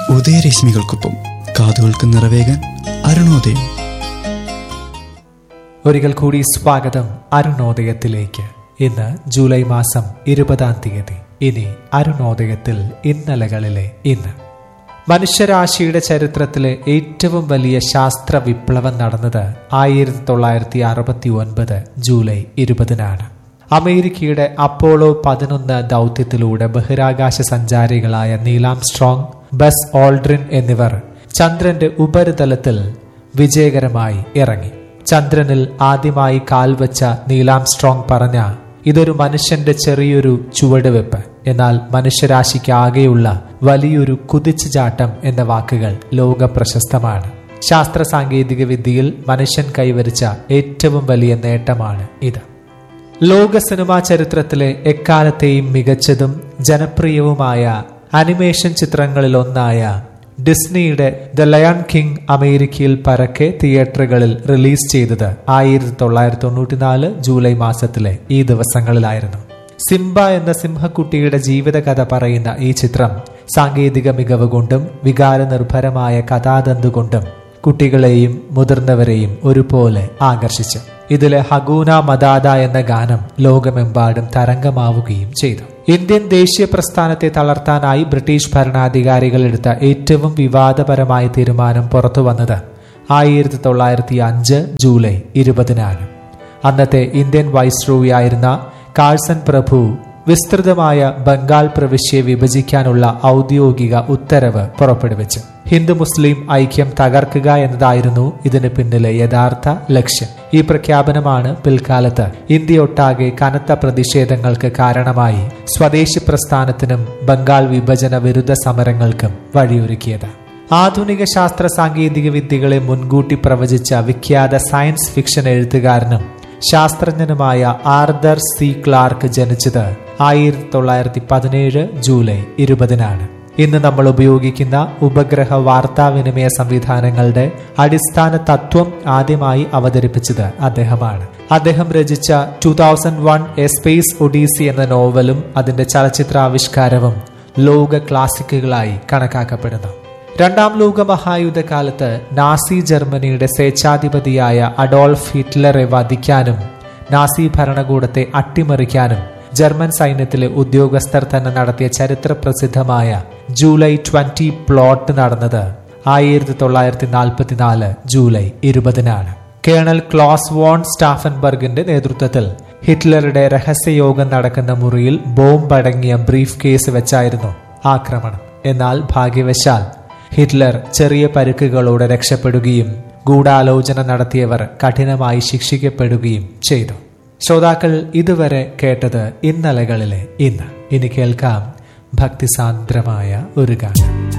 ഉദയരശ്മികൾക്കൊപ്പം കാതുകൾക്ക് നിറവേകാൻ അരുണോദയം ഒരിക്കൽ കൂടി സ്വാഗതം അരുണോദയത്തിലേക്ക് ഇന്ന് ജൂലൈ മാസം ഇരുപതാം തീയതി ഇനി അരുണോദയത്തിൽ ഇന്നലകളിലെ ഇന്ന് മനുഷ്യരാശിയുടെ ചരിത്രത്തിലെ ഏറ്റവും വലിയ ശാസ്ത്ര വിപ്ലവം നടന്നത് ആയിരത്തി തൊള്ളായിരത്തി അറുപത്തി ഒൻപത് ജൂലൈ ഇരുപതിനാണ് അമേരിക്കയുടെ അപ്പോളോ പതിനൊന്ന് ദൗത്യത്തിലൂടെ ബഹിരാകാശ സഞ്ചാരികളായ നീലാം സ്ട്രോങ് ബസ് ഓൾഡ്രിൻ എന്നിവർ ചന്ദ്രന്റെ ഉപരിതലത്തിൽ വിജയകരമായി ഇറങ്ങി ചന്ദ്രനിൽ ആദ്യമായി കാൽവച്ച നീലാം സ്ട്രോങ് പറഞ്ഞ ഇതൊരു മനുഷ്യന്റെ ചെറിയൊരു ചുവടുവെപ്പ് എന്നാൽ മനുഷ്യരാശിക്കാകെയുള്ള വലിയൊരു കുതിച്ചുചാട്ടം എന്ന വാക്കുകൾ ലോക പ്രശസ്തമാണ് ശാസ്ത്ര സാങ്കേതിക വിദ്യയിൽ മനുഷ്യൻ കൈവരിച്ച ഏറ്റവും വലിയ നേട്ടമാണ് ഇത് ലോക സിനിമാ ചരിത്രത്തിലെ എക്കാലത്തെയും മികച്ചതും ജനപ്രിയവുമായ അനിമേഷൻ ചിത്രങ്ങളിലൊന്നായ ഡിസ്നിയുടെ ദ ലയൺ കിങ് അമേരിക്കയിൽ പരക്കെ തിയേറ്ററുകളിൽ റിലീസ് ചെയ്തത് ആയിരത്തി തൊള്ളായിരത്തി തൊണ്ണൂറ്റിനാല് ജൂലൈ മാസത്തിലെ ഈ ദിവസങ്ങളിലായിരുന്നു സിംബ എന്ന സിംഹക്കുട്ടിയുടെ ജീവിതകഥ പറയുന്ന ഈ ചിത്രം സാങ്കേതിക മികവ് കൊണ്ടും വികാരനിർഭരമായ കഥാതന്തു കൊണ്ടും കുട്ടികളെയും മുതിർന്നവരെയും ഒരുപോലെ ആകർഷിച്ചു ഇതിലെ ഹഗൂന മദാദ എന്ന ഗാനം ലോകമെമ്പാടും തരംഗമാവുകയും ചെയ്തു ഇന്ത്യൻ ദേശീയ പ്രസ്ഥാനത്തെ തളർത്താനായി ബ്രിട്ടീഷ് ഭരണാധികാരികൾ എടുത്ത ഏറ്റവും വിവാദപരമായ തീരുമാനം പുറത്തു വന്നത് ആയിരത്തി തൊള്ളായിരത്തി അഞ്ച് ജൂലൈ ഇരുപതിനാണ് അന്നത്തെ ഇന്ത്യൻ വൈസ്രോയിയായിരുന്ന കാഴ്സൺ പ്രഭു വിസ്തൃതമായ ബംഗാൾ പ്രവിശ്യയെ വിഭജിക്കാനുള്ള ഔദ്യോഗിക ഉത്തരവ് പുറപ്പെടുവിച്ചു ഹിന്ദു മുസ്ലിം ഐക്യം തകർക്കുക എന്നതായിരുന്നു ഇതിന് പിന്നിലെ യഥാർത്ഥ ലക്ഷ്യം ഈ പ്രഖ്യാപനമാണ് പിൽക്കാലത്ത് ഇന്ത്യയൊട്ടാകെ കനത്ത പ്രതിഷേധങ്ങൾക്ക് കാരണമായി സ്വദേശി പ്രസ്ഥാനത്തിനും ബംഗാൾ വിഭജന വിരുദ്ധ സമരങ്ങൾക്കും വഴിയൊരുക്കിയത് ആധുനിക ശാസ്ത്ര സാങ്കേതിക വിദ്യകളെ മുൻകൂട്ടി പ്രവചിച്ച വിഖ്യാത സയൻസ് ഫിക്ഷൻ എഴുത്തുകാരനും ശാസ്ത്രജ്ഞനുമായ ആർദർ സി ക്ലാർക്ക് ജനിച്ചത് ആയിരത്തി തൊള്ളായിരത്തി പതിനേഴ് ജൂലൈ ഇരുപതിനാണ് ഇന്ന് നമ്മൾ ഉപയോഗിക്കുന്ന ഉപഗ്രഹ വാർത്താവിനിമയ സംവിധാനങ്ങളുടെ അടിസ്ഥാന തത്വം ആദ്യമായി അവതരിപ്പിച്ചത് അദ്ദേഹമാണ് അദ്ദേഹം രചിച്ച two thousand one a space odyssey എന്ന നോവലും അതിന്റെ ചലച്ചിത്രാവിഷ്കാരവും ലോക ക്ലാസിക്കുകളായി കണക്കാക്കപ്പെടുന്നു രണ്ടാം ലോക മഹായുദ്ധകാലത്ത് നാസി ജർമ്മനിയുടെ സ്വേച്ഛാധിപതിയായ അഡോൾഫ് ഹിറ്റ്ലറെ വധിക്കാനും നാസി ഭരണകൂടത്തെ അട്ടിമറിക്കാനും ജർമ്മൻ സൈന്യത്തിലെ ഉദ്യോഗസ്ഥർ തന്നെ നടത്തിയ ചരിത്ര പ്രസിദ്ധമായ ജൂലൈ ട്വന്റി പ്ലോട്ട് നടന്നത് ആയിരത്തി തൊള്ളായിരത്തി നാൽപ്പത്തിനാല് ജൂലൈ ഇരുപതിനാണ് കേണൽ ക്ലോസ് വോൺ സ്റ്റാഫൻബർഗിന്റെ നേതൃത്വത്തിൽ ഹിറ്റ്ലറുടെ രഹസ്യയോഗം നടക്കുന്ന മുറിയിൽ ബോംബ് അടങ്ങിയ ബ്രീഫ് കേസ് വെച്ചായിരുന്നു ആക്രമണം എന്നാൽ ഭാഗ്യവശാൽ ഹിറ്റ്ലർ ചെറിയ പരുക്കുകളോടെ രക്ഷപ്പെടുകയും ഗൂഢാലോചന നടത്തിയവർ കഠിനമായി ശിക്ഷിക്കപ്പെടുകയും ചെയ്തു ശ്രോതാക്കൾ ഇതുവരെ കേട്ടത് ഇന്നലകളിലെ ഇന്ന് ഇനി കേൾക്കാം ഭക്തിസാന്ദ്രമായ ഒരു ഗാനം